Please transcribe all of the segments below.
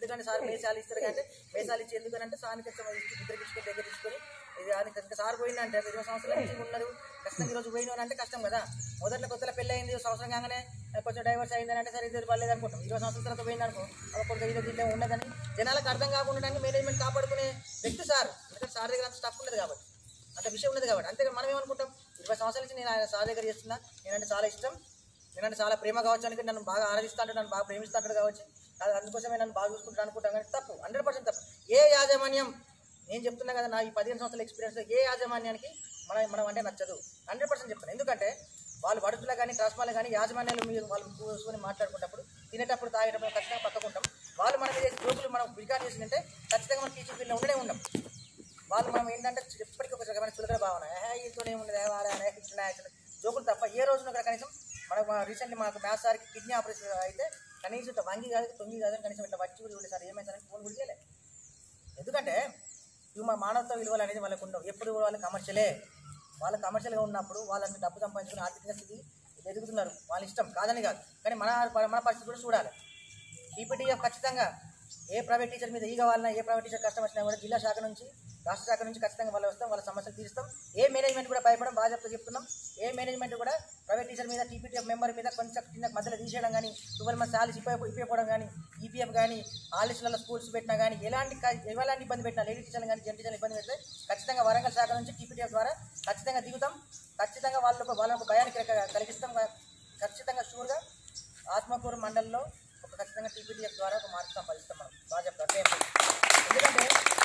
ఎందుకంటే సార్ మేసాలు ఇస్తారు కంటే మేసాలు ఇచ్చి ఎందుకంటే సార్ని కొంచెం ఇచ్చి ముద్ర తీసుకొని దగ్గర తీసుకొని ఇది ఆయన ఇంకా సార్ పోయిందంటే ఇరవై సంవత్సరాల నుంచి ఉన్నారు కష్టంగా ఈరోజు పోయిన అంటే కష్టం కదా మొదట్లో కొత్తలో పెళ్ళి అయింది సంవత్సరం కాగానే కొంచెం డైవర్స్ అయిందని అంటే సరే ఇది పర్లేదు అనుకుంటాం ఇరవై సంవత్సరాల తర్వాత పోయింది అనుకో అది కొంత ఇది దీంట్లో ఉండదని జనాలకు అర్థం కాకుండా మేనేజ్మెంట్ కాపాడుకునే వ్యక్తి సార్ ఎందుకంటే సార్ దగ్గర అంత స్టఫ్ ఉండదు కాబట్టి అంత విషయం ఉన్నది కాబట్టి అంతే మనం ఏమనుకుంటాం ఇరవై సంవత్సరాల నుంచి నేను ఆయన సార్ దగ్గర చేస్తున్నా నేనంటే చాలా ఇష్టం నేనంటే చాలా ప్రేమ కావచ్చు అనుకుంటే నన్ను బాగా ఆరాధిస్తా అంటాడు నన్ను బాగా ప్రేమిస్తా అంటాడు కావచ్చు అది అందుకోసమే నన్ను బాగా చూసుకుంటాను అనుకుంటాం కానీ తప్పు హండ్రెడ్ పర్సెంట్ తప్పు ఏ యాజమాన్యం నేను చెప్తున్నా కదా నా ఈ పదిహేను సంవత్సరాల ఎక్స్పీరియన్స్ ఏ యాజమాన్యానికి మన మనం అంటే నచ్చదు హండ్రెడ్ పర్సెంట్ చెప్తాను ఎందుకంటే వాళ్ళు వడుతులు కానీ ట్రాన్స్ఫార్లు కానీ యాజమాన్యాలు మీరు వాళ్ళు కూర్చొని మాట్లాడుకున్నప్పుడు తినేటప్పుడు తాగేటప్పుడు ఖచ్చితంగా పక్కకుంటాం వాళ్ళు మన మీద జోకులు మనం రికార్డ్ చేసిందంటే ఖచ్చితంగా మనం టీచింగ్ ఫీల్డ్లో ఉండనే ఉన్నాం వాళ్ళు మనం ఏంటంటే ఎప్పటికీ ఒక రకమైన చులకన భావన ఏ ఇంట్లోనే ఉండదు వాడే ఇచ్చిన జోకులు తప్ప ఏ రోజున కూడా కనీసం మనకు రీసెంట్లీ మాకు మ్యాథ్స్ సార్కి కిడ్నీ ఆపరేషన్ అయితే కనీసం ఇట్లా వంగి కాదు తొమ్మిది కాదు కనీసం ఇట్లా వచ్చి కూడా చూడలేదు సార్ ఏమైందని ఫోన్ కూడా చేయలే ఎందుకంటే ఇవి మా మానవత్వ విలువలు అనేది వాళ్ళకు ఉండవు ఎప్పుడు కూడా వాళ్ళు కమర్షియలే వాళ్ళు కమర్షియల్గా ఉన్నప్పుడు వాళ్ళని డబ్బు సంపాదించుకుని ఆర్థిక స్థితి ఎదుగుతున్నారు వాళ్ళ ఇష్టం కాదని కాదు కానీ మన మన పరిస్థితి కూడా చూడాలి టీపీటీఎఫ్ ఖచ్చితంగా ఏ ప్రైవేట్ టీచర్ మీద ఈగ వాళ్ళ ఏ ప్రైవేట్ టీచర్ కష్టం వచ్చినా కూడా జిల్లా శాఖ నుంచి రాష్ట్ర శాఖ నుంచి ఖచ్చితంగా వాళ్ళు వస్తాం వాళ్ళ సమస్యలు తీరుస్తాం ఏ మేనేజ్మెంట్ కూడా భయపడం బాగా చెప్తా చెప్తున్నాం ఏ మేనేజ్మెంట్ కూడా ప్రైవేట్ టీచర్ మీద టీపీటీఎఫ్ మెంబర్ మీద కొంచెం కింద మధ్యలో తీసేయడం కానీ ట్వెల్వ్ మంత్స్ సాలరీస్ ఇప్ప ఇప్పకపోవడం కానీ ఈపీఎఫ్ కానీ ఆలిస్లలో స్కూల్స్ పెట్టినా కానీ ఎలాంటి క- ఎలాంటి ఇబ్బంది పెట్టినా లేడీ టీచర్లు కానీ జెంట్ టీచర్లు ఇబ్బంది పెడితే ఖచ్చితంగా వరంగల్ శాఖ నుంచి టీపీటీఎఫ్ ద్వారా ఖచ్చితంగా దిగుతాం ఖచ్చితంగా వాళ్ళకు వాళ్ళకు భయానికి క- కలిగిస్తాం ఖచ్చితంగా షూర్గా ఆత్మకూరు మండలంలో ఒక ఖచ్చితంగా టీపీటీఎఫ్ ద్వారా ఒక మార్పు సంపాదిస్తాం మనం బాగా చెప్తారు అదే ఎందుకంటే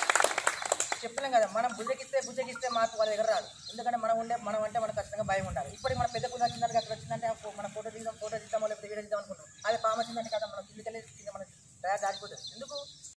చెప్తున్నాం కదా మనం బుజ్జగిస్తే బుజ్జగిస్తే మార్పు వాళ్ళ దగ్గర రాదు ఎందుకంటే మనం ఉండే మనం అంటే మనకు ఖచ్చితంగా భయం ఉండాలి ఇప్పటికి మన పెద్ద కూర వచ్చిందంటే అక్కడ వచ్చిందంటే ఆ ఫో- మన ఫోటో దిగుదాం ఫోటో దిద్దామో లేకపోతే వీడియో దిద్దాం అనుకుంటాం అదే పాము వచ్చిందంటే కదా మనం కిందకెళ్ళి కింద మన తయారు దాచిపోతుంది ఎందుకు